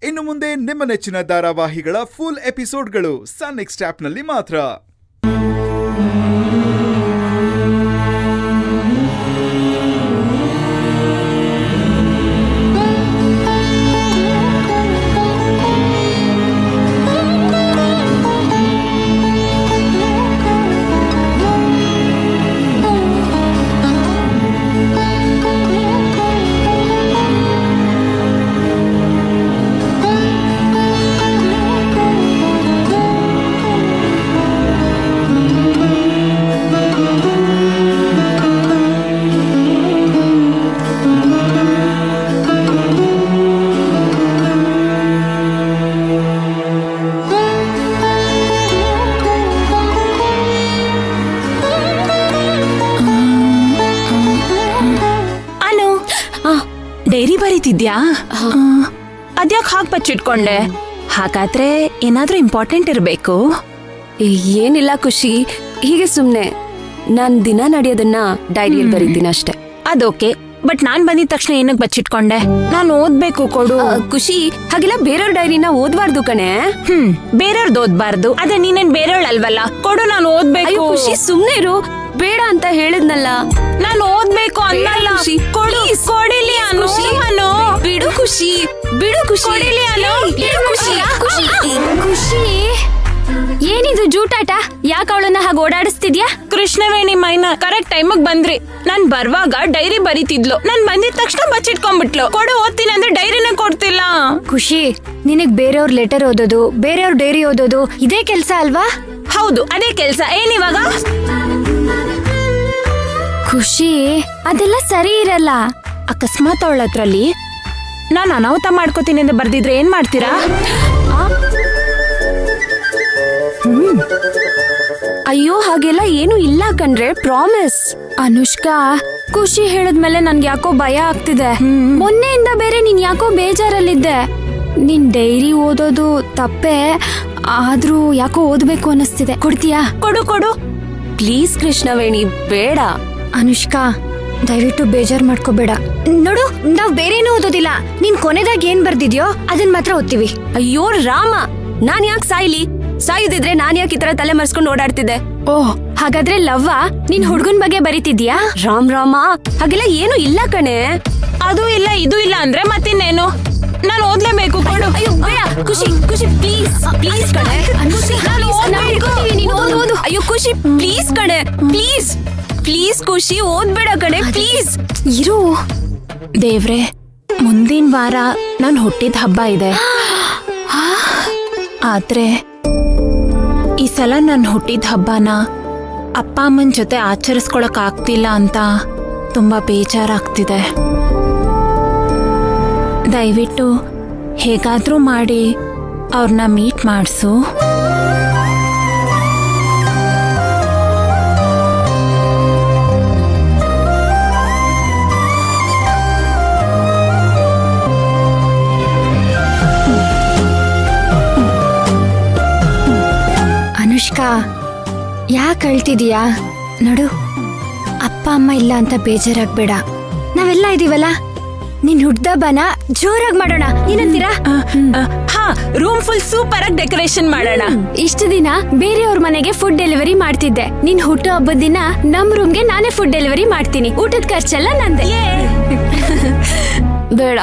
ಇನ್ನು ಮುಂದೆ ನಿಮ್ಮ ನೆಚ್ಚಿನ ಧಾರಾವಾಹಿಗಳ ಫುಲ್ ಎಪಿಸೋಡ್ಗಳು ಸನ್ ನೆಕ್ಸ್ಟ್ ಆಪ್ನಲ್ಲಿ ಮಾತ್ರ ಅನು ಡೈರಿ ಬರೀತಿದ್ಯಾ ಅದ್ಯಾಕ್ ಹಾಕ್ ಬಚ್ಚಿಟ್ಕೊಂಡೆ ಹಾಗಾದ್ರೆ ಏನಾದ್ರೂ ಇಂಪಾರ್ಟೆಂಟ್ ಇರ್ಬೇಕು ಏನಿಲ್ಲ ಖುಷಿ ಹೀಗೆ ಸುಮ್ನೆ ನಾನ್ ದಿನ ನಡೆಯೋದನ್ನ ಡೈರಿಯಲ್ಲಿ ಬರೀತೀನಿ ಅಷ್ಟೇ ಅದೋಕೆ ಬಟ್ ನಾನ್ ಬಂದಿದ ತಕ್ಷಣ ಏನಕ್ ಬಚ್ಚಿಟ್ಕೊಂಡೆ ನಾನು ಓದ್ಬೇಕು ಕೊಡು ಆ, ಖುಷಿ ಹಾಗೆಲ್ಲ ಬೇರೆಯವ್ರ ಡೈರಿನ ಓದ್ಬಾರ್ದು ಕಣೆ ಹ್ಮ್ ಬೇರೆಯವ್ರದ್ದು ಓದ್ಬಾರ್ದು ಅದೇ ನೀನೇನ್ ಬೇರೆಯವಳಲ್ವಲ್ಲ ಕೊಡು ನಾನು ಅಯ್ಯೋ ಓದ್ಬೇಕು ಖುಷಿ ಸುಮ್ನೆ ಇರು ಬೇಡ ಅಂತ ಹೇಳಿದ್ನಲ್ಲ ನಾನು ಓದ್ಬೇಕು ಅನ್ನಲ್ಲ ಖುಷಿ, ಕೊಡು please. ಕೊಡಿಲಿ ಅನು ಖುಷಿ. ಅನು ಬಿಡು ಖುಷಿ ಬಿಡು ಖುಷಿ ಕೊಡಿಲಿ ಅನು ಬಿಡು ಖುಷಿ ಖುಷಿ ಖುಷಿ ಏನಿದು ಜೂಟಾಟ ಯಾಕೆ ಅವಳನ್ನ ಹಾಗೆ ಓಡಾಡಿಸ್ತಿದ್ಯಾ ಕೃಷ್ಣವೇಣಿ ಮೈನ ಕರೆಕ್ಟ್ ಟೈಮಿಗೆ ಬಂದ್ರಿ ನಾನ್ ಬರ್ವಾಗ ಡೈರಿ ಬರೀತಿದ್ಲು ನಾನ್ ಬಂದಿದ ತಕ್ಷಣ ಬಚ್ಚಿಟ್ಕೊಂಡ್ಬಿಟ್ಲು ಕೊಡು ಓದ್ತೀನಿ ಅಂದ್ರೆ ಡೈರಿನೇ ಕೊಡ್ತಿಲ್ಲ ಖುಷಿ ನಿನಗ್ ಬೇರೆಯವ್ರ ಲೆಟರ್ ಓದೋದು ಬೇರೆಯವ್ರ ಡೈರಿ ಓದೋದು ಇದೇ ಕೆಲ್ಸ ಅಲ್ವಾ ಹೌದು ಅದೇ ಕೆಲ್ಸ ಏನಿವಾಗ ಖುಷಿ ಅದೆಲ್ಲ ಸರಿ ಇರಲ್ಲ ಅಕಸ್ಮಾತ್ ಅವಳ ಹತ್ರಲ್ಲಿ ನಾನ್ ಅನಾಹುತ ಮಾಡ್ಕೋತೀನಿ ಅಂತ ಬರ್ದಿದ್ರೆ ಏನ್ ಮಾಡ್ತೀರಾ ಅಯ್ಯೋ ಹಾಗೆಲ್ಲ ಏನು ಇಲ್ಲ ಕಣ್ರೆ ಪ್ರಾಮಿಸ್ ಅನುಷ್ಕಾ ಖುಷಿ ಹೇಳಿದ್ಮೇಲೆ ನನ್ಗೆ ಯಾಕೋ ಭಯ ಆಗ್ತಿದೆ ಮೊನ್ನೆಯಿಂದ ಬೇರೆ ನೀನ್ ಯಾಕೋ ಬೇಜಾರಲ್ಲಿದ್ದೆ ನಿನ್ ಡೈರಿ ಓದೋದು ತಪ್ಪೆ ಆದ್ರೂ ಯಾಕೋ ಓದ್ಬೇಕು ಅನಿಸ್ತಿದೆ ಕೊಡ್ತೀಯಾ ಕೊಡು ಕೊಡು ಪ್ಲೀಸ್ ಕೃಷ್ಣವೇಣಿ ಬೇಡ ಅನುಷ್ಕಾ ದಯವಿಟ್ಟು ಬೇಜಾರ್ ಮಾಡ್ಕೋಬೇಡ ನೋಡು ನಾವ್ ಬೇರೇನೂ ಓದೋದಿಲ್ಲ ನೀನ್ ಕೊನೆದಾಗ ಏನ್ ಬರ್ದಿದ್ಯೋ ಅದನ್ ಮಾತ್ರ ಓದ್ತೀವಿ ಅಯ್ಯೋ ರಾಮ ನಾನ್ ಯಾಕೆ ಸಾಯ್ಲಿ ಸಾಯುದಿದ್ರೆ ನಾನ್ ಯಾಕೆ ಈ ತರ ತಲೆ ಮರ್ಸ್ಕೊಂಡು ಓಡಾಡ್ತಿದ್ದೆ ಓಹ್ ಹಾಗಾದ್ರೆ ಲವ್ವ ನೀನ್ ಹುಡ್ಗನ್ ಬಗ್ಗೆ ಬರೀತಿದ್ಯಾ ರಾಮ್ ರಾಮ ಹಾಗೆಲ್ಲ ಏನು ಇಲ್ಲ ಕಣೆ ಅದು ಇಲ್ಲ ಇದು ಇಲ್ಲ ಅಂದ್ರೆ ಮತ್ತಿನ್ನೇನು ನಾನು ಓದ್ಲೇಬೇಕು ಕೊಡು ಅಯ್ಯೋ ಬೇಡ ಖುಷಿ ಖುಷಿ ಪ್ಲೀಸ್ ಪ್ಲೀಸ್ ಕಣೆ ಖುಷಿ, ನಾನು please, ಓದ್ಬೇಕು. ಹಿಡ್ಕೊತೀವಿ, ನೀನು ಓದು, ಓದು. ಅಯ್ಯೋ ಖುಷಿ ಪ್ಲೀಸ್ ಕಣೆ ಪ್ಲೀಸ್ ಪ್ಲೀಸ್ ಖುಷಿ ಓದ್ಬೇಡ ಕಣೆ ಪ್ಲೀಸ್ ಇರು ದೇವ್ರೆ ಮುಂದಿನ ವಾರ ನನ್ ಹುಟ್ಟಿದ ಹಬ್ಬ ಇದೆ ಆದ್ರೆ ಈ ಸಲ ನನ್ ಹುಟ್ಟಿದ ಹಬ್ಬನ ಅಪ್ಪ ಅಮ್ಮನ ಜೊತೆ ಆಚರಿಸ್ಕೊಳಕ್ ಆಗ್ತಿಲ್ಲ ಅಂತ ತುಂಬಾ ಬೇಜಾರಾಗ್ತಿದೆ ದಯವಿಟ್ಟು ಹೇಗಾದ್ರೂ ಮಾಡಿ ಅವ್ರನ್ನ ಮೀಟ್ ಮಾಡಿಸು ಅನುಷ್ಕಾ ಯಾಕೆ ಅಳ್ತಿದೀಯಾ ನೋಡು ಅಪ್ಪ ಅಮ್ಮ ಇಲ್ಲ ಅಂತ ಬೇಜಾರಾಗ್ಬೇಡ ನಾವೆಲ್ಲ ಇದೀವಲ್ಲ ನಿನ್ ಹುಡ್ದಬ್ಬನ ಜೋರಾಗಿ ಮಾಡೋಣ ಏನಂತೀರಾ ಹಾ ರೂಮ್ ಫುಲ್ ಸೂಪರ್ ಆಗಿ ಡೆಕೋರೇಷನ್ ಮಾಡೋಣ ಇಷ್ಟು ದಿನ ಬೇರೆಯವ್ರ ಮನೆಗೆ ಫುಡ್ ಡೆಲಿವರಿ ಮಾಡ್ತಿದ್ದೆ ನಿನ್ ಹುಟ್ಟು ಹಬ್ಬದ ದಿನ ನಮ್ ರೂಮ್ಗೆ ನಾನೇ ಫುಡ್ ಡೆಲಿವರಿ ಮಾಡ್ತೀನಿ ಊಟದ ಖರ್ಚೆಲ್ಲ ನಂದೆ ಬೇಡ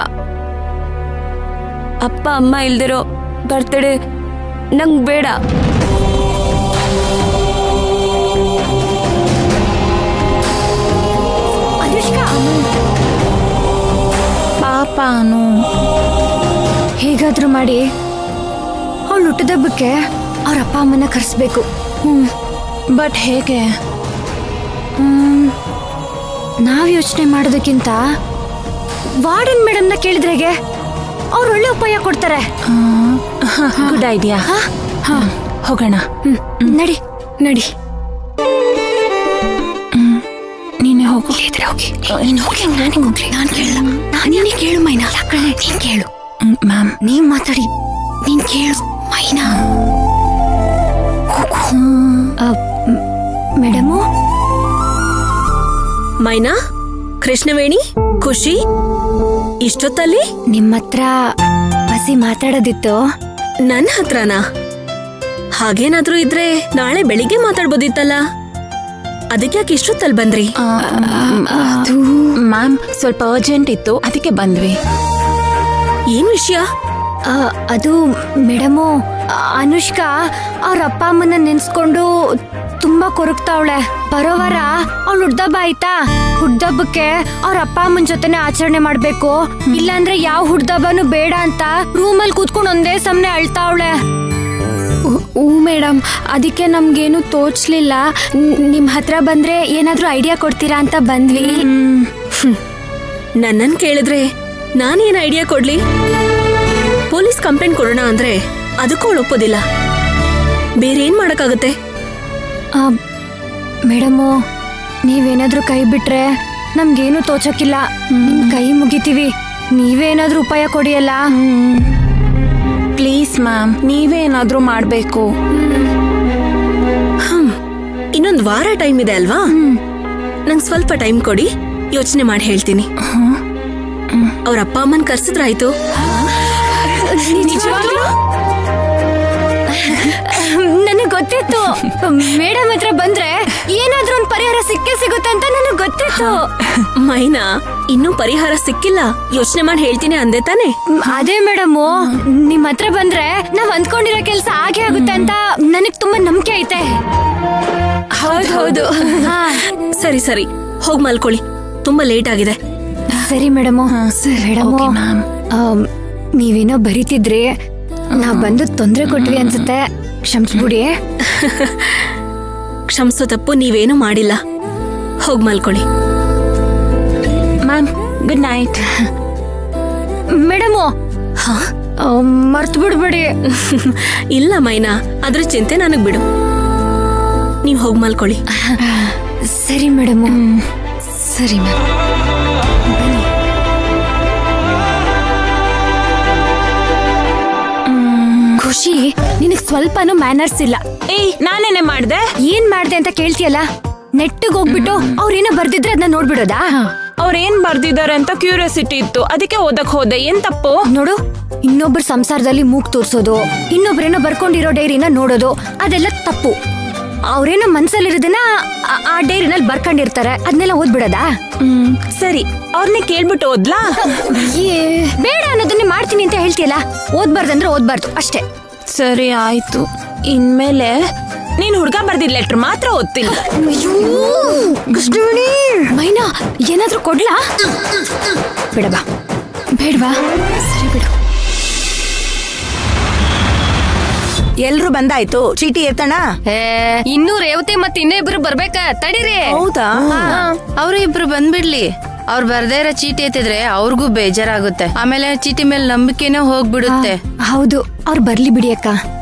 ಅಪ್ಪ ಅಮ್ಮ ಇಲ್ದಿರೋ ಬರ್ತಡೆ ನಂಗ್ ಬೇಡ ಅನುಷ್ಕಾ ಪಾಪ ಅನು ಹೇಗಾದ್ರೂ ಮಾಡಿ ಅವಳು ಹುಟ್ಟದಬ್ಬಕ್ಕೆ ಅವ್ರ ಅಪ್ಪ ಅಮ್ಮನ ಕರೆಸ್ಬೇಕು ಹ್ಮ್ ಬಟ್ ಹೇಗೆ ಹ್ಮ್. ನಾವ್ ಯೋಚನೆ ಮಾಡೋದಕ್ಕಿಂತ ವಾರ್ಡನ್ ಮೇಡಮ್ನ ಕೇಳಿದ್ರೆಗೆ ಅವ್ರು ಒಳ್ಳೆ ಉಪಾಯ ಕೊಡ್ತಾರೆ ಗುಡ್ ಐಡಿಯಾ ಹೋಗೋಣ ಹ್ಮ್ ನಡಿ ನಡಿ ನೀನೇ ಹೋಗು ಇದ್ರೆ ಹೋಗಿ ನೀನ್ ಹೋಗಿ ನಾನೇ ಹೋಗ್ಲಿ ನಾನ್ ಕೇಳಲ್ಲ ನಾನೇನೇ ಕೇಳು ಮೈನಾ ನೀನ್ ಕೇಳು ಮ್ಯಾಮ್ ನೀವ್ ಮಾತಾಡಿ ನೀನ್ ಕೇಳು ಮೈನಾ ಮೇಡಮು ಮೈನಾ ಕೃಷ್ಣವೇಣಿ ಖುಷಿ ಇಷ್ಟೊತ್ತಲ್ಲಿ ನಿಮ್ಮ ಹತ್ರ ತುಳಸಿ ಮಾತಾಡೋದಿತ್ತು ನನ್ ಹತ್ರನಾ ಹಾಗೇನಾದ್ರೂ ಇದ್ರೆ ನಾಳೆ ಬೆಳಿಗ್ಗೆ ಮಾತಾಡ್ಬೋದಿತ್ತಲ್ಲ ಅದಕ್ಕೆ ಯಾಕೆ ಇಷ್ಟೊತ್ತಲ್ಲಿ ಬಂದ್ರಿ ಅದು ಮ್ಯಾಮ್ ಸ್ವಲ್ಪ ಅರ್ಜೆಂಟ್ ಇತ್ತು ಅದಕ್ಕೆ ಬಂದ್ವಿ ಏನ್ ವಿಷಯ ಆ, ಅದು ಮೇಡಮು ಆ, ಅನುಷ್ಕಾ ಅವ್ರ ಅಪ್ಪ ಅಮ್ಮನ ನೆನ್ಸ್ಕೊಂಡು ತುಂಬಾ ಕೊರಗ್ತಾವಳೆ ಬರೋ ವಾರ ಅವ್ಳು ಹುಡ್ದಬ್ಬ ಆಯ್ತಾ ಹುಡ್ದಬ್ಬಕ್ಕೆ ಅವ್ರ ಅಪ್ಪ ಅಮ್ಮನ ಜೊತೆನೆ ಆಚರಣೆ ಮಾಡ್ಬೇಕು ಇಲ್ಲಾಂದ್ರೆ ಯಾವ ಹುಡ್ದಬ್ಬನು ಬೇಡ ಅಂತ ರೂಮಲ್ಲಿ ಕೂತ್ಕೊಂಡು ಒಂದೇ ಸಮನೆ ಅಳ್ತಾವಳೆ ಹ್ಞೂ ಮೇಡಮ್ ಅದಕ್ಕೆ ನಮ್ಗೇನು ತೋಚ್ಲಿಲ್ಲ ನಿಮ್ ಹತ್ರ ಬಂದ್ರೆ ಏನಾದ್ರೂ ಐಡಿಯಾ ಕೊಡ್ತೀರಾ ಅಂತ ಬಂದ್ವಿ ನನ್ನನ್ ಕೇಳಿದ್ರೆ ನಾನೇನ್ ಐಡಿಯಾ ಕೊಡ್ಲಿ ಪೊಲೀಸ್ ಕಂಪ್ಲೇಂಟ್ ಕೊಡೋಣ ಅಂದ್ರೆ ಅದಕ್ಕೂ ಅವಳು ಒಪ್ಪೋದಿಲ್ಲ ಬೇರೆ ಏನ್ ಮಾಡಕ್ಕಾಗುತ್ತೆ ಆ, ಮೇಡಮು ನೀವೇನಾದ್ರೂ ಕೈ ಬಿಟ್ರೆ ನಮ್ಗೇನು ತೋಚಕ್ಕಿಲ್ಲ ನಿಮ್ ಕೈ ಮುಗಿತೀವಿ ನೀವೇನಾದ್ರೂ ಉಪಾಯ ಕೊಡಿಯಲ್ಲ ಪ್ಲೀಸ್ ಮ್ಯಾಮ್ ನೀವೇನಾದ್ರೂ ಮಾಡಬೇಕು ಹ್ಮ್ ಇನ್ನೊಂದ್ ವಾರ ಟೈಮ್ ಇದೆ ಅಲ್ವಾ ನಂಗ್ ಸ್ವಲ್ಪ ಟೈಮ್ ಕೊಡಿ ಯೋಚನೆ ಮಾಡಿ ಹೇಳ್ತೀನಿ ಅವ್ರ ಅಪ್ಪ ಅಮ್ಮನ್ ಕರ್ಸಿದ್ರಾಯ್ತು ನನಗ್ ಗೊತ್ತಿತ್ತು ಮೇಡಮ್ ಹತ್ರ ಬಂದ್ರೆ ಏನಾದ್ರೂ ಒಂದ್ ಪರಿಹಾರ ಸಿಕ್ಕೇ ಸಿಗುತ್ತೆ ಅಂತ ನನಗ್ ಗೊತ್ತಿತ್ತು ಮೈನಾ ಇನ್ನೂ ಪರಿಹಾರ ಸಿಕ್ಕಿಲ್ಲ ಯೋಚನೆ ಮಾಡಿ ಹೇಳ್ತೀನಿ ಅಂದೆ ತಾನೆ ಅದೇ ಮೇಡಮು ನಿಮ್ ಹತ್ರ ಬಂದ್ರೆ ನಾವ್ ಅಂದ್ಕೊಂಡಿರೋ ಕೆಲ್ಸ ಆಗೇ ಆಗುತ್ತೆ ಅಂತ ನನಗ್ ತುಂಬಾ ನಂಬಿಕೆ ಐತೆ ಹೌದು ಹೌದು ಹಾ ಸರಿ ಸರಿ ಹೋಗ್ ಮಲ್ಕೊಳ್ಳಿ ತುಂಬಾ ಲೇಟ್ ಆಗಿದೆ ಸರಿ ಮೇಡಮು ಮೇಡಮು ಓಕೆ ಮ್ಯಾಮ್ ಆಮ್, ನೀವೇನೋ ಬರೀತಿದ್ರಿ ನಾವ್ ಬಂದು ತೊಂದ್ರೆ ಕೊಟ್ವಿ ಅನ್ಸುತ್ತೆ ಕ್ಷಮಿಸ್ಬಿಡಿ ಕ್ಷಮಿಸೋ ತಪ್ಪು ನೀವೇನು ಮಾಡಿಲ್ಲ ಹೋಗ್ ಮಲ್ಕೊಳ್ಳಿ ಮ್ಯಾಮ್ ಗುಡ್ ನೈಟ್ ಮೇಡಮು ಮರ್ತು ಬಿಡ್ಬೇಡಿ ಇಲ್ಲ ಮೈನಾ ಅದ್ರ ಚಿಂತೆ ನನಗ್ ಬಿಡು ನೀವ್ ಹೋಗ್ ಮಲ್ಕೊಳ್ಳಿ ಸರಿ ಮೇಡಮು ಸರಿ ಮ್ಯಾಮ್ ಖುಷಿ ನಿನಗ್ ಸ್ವಲ್ಪನೂ ಮ್ಯಾನರ್ಸ್ ಇಲ್ಲ ಏಯ್ ನಾನೇನೆ ಮಾಡ್ದೆ ಏನ್ ಮಾಡ್ದೆ ಅಂತ ಕೇಳ್ತಿಯಲ್ಲ ನೆಟ್ಟಿಗೆ ಹೋಗ್ಬಿಟ್ಟು ಅವ್ರೇನೋ ಬರ್ದಿದ್ರೆ ಅದನ್ನ ನೋಡ್ಬಿಡೋದಾ ಅವ್ರೇನ್ ಬರ್ದಿದ್ದಾರೆ ಅಂತ ಕ್ಯೂರಿಯಾಸಿಟಿ ಇತ್ತು ಅದಕ್ಕೆ ಓದಕ್ ಹೋದೆ ಏನ್ ತಪ್ಪು ನೋಡು ಇನ್ನೊಬ್ರ ಸಂಸಾರದಲ್ಲಿ ಮೂಗ್ ತೋರ್ಸೋದು ಇನ್ನೊಬ್ರೇನೋ ಬರ್ಕೊಂಡಿರೋ ಡೈರಿನ ನೋಡೋದು ಅದೆಲ್ಲ ತಪ್ಪು ಅವ್ರೇನೋ ಮನ್ಸಲ್ಲಿರೋದನ್ನ ಆ- ಆ ಡೈರಿನಲ್ಲಿ ಬರ್ಕೊಂಡಿರ್ತಾರೆ ಅದನ್ನೆಲ್ಲ ಓದ್ಬಿಡೋದಾ ಹ್ಮ್ ಸರಿ ಅವ್ರನ್ನೇ ಕೇಳ್ಬಿಟ್ಟು ಓದ್ಲಾ ಏ, ಬೇಡ ಅನ್ನೋದನ್ನೇ ಮಾಡ್ತೀನಿ ಅಂತ ಹೇಳ್ತೀಯಲ್ಲ ಓದ್ಬಾರ್ದಂದ್ರೆ ಓದ್ಬಾರ್ದು ಅಷ್ಟೇ ಸರಿ ಆಯ್ತು ಇನ್ಮೇಲೆ ನೀನ್ ಹುಡ್ಗ ಬರ್ದಿದ್ ಲೆಟ್ರ್ ಮಾತ್ರ ಓದ್ತೀನಿ ಮೈನಾ ಏನಾದ್ರೂ ಕೊಡ್ಲಾ ಬೇಡವಾ ಬೇಡವಾ ಸರಿ ಬಿಡು ಎಲ್ರು ಬಂದಾಯ್ತು ಚೀಟಿ ಎತ್ತಣ ಇನ್ನೂ ರೇವತಿ ಮತ್ತೆ ಇನ್ನಿಬ್ರು ಬರ್ಬೇಕ ತಡೀರಿ ಹೌದಾ ಅವ್ರು ಇಬ್ರು ಬಂದ್ಬಿಡ್ಲಿ ಅವ್ರು ಬರ್ದೇ ಇರೋ ಚೀಟಿ ಎತ್ತಿದ್ರೆ ಅವ್ರಿಗೂ ಬೇಜಾರಾಗುತ್ತೆ ಆಮೇಲೆ ಚೀಟಿ ಮೇಲೆ ನಂಬಿಕೆನೇ ಹೋಗ್ಬಿಡುತ್ತೆ ಹೌದು ಅವ್ರು ಬರ್ಲಿ ಬಿಡಿ ಅಕ್ಕ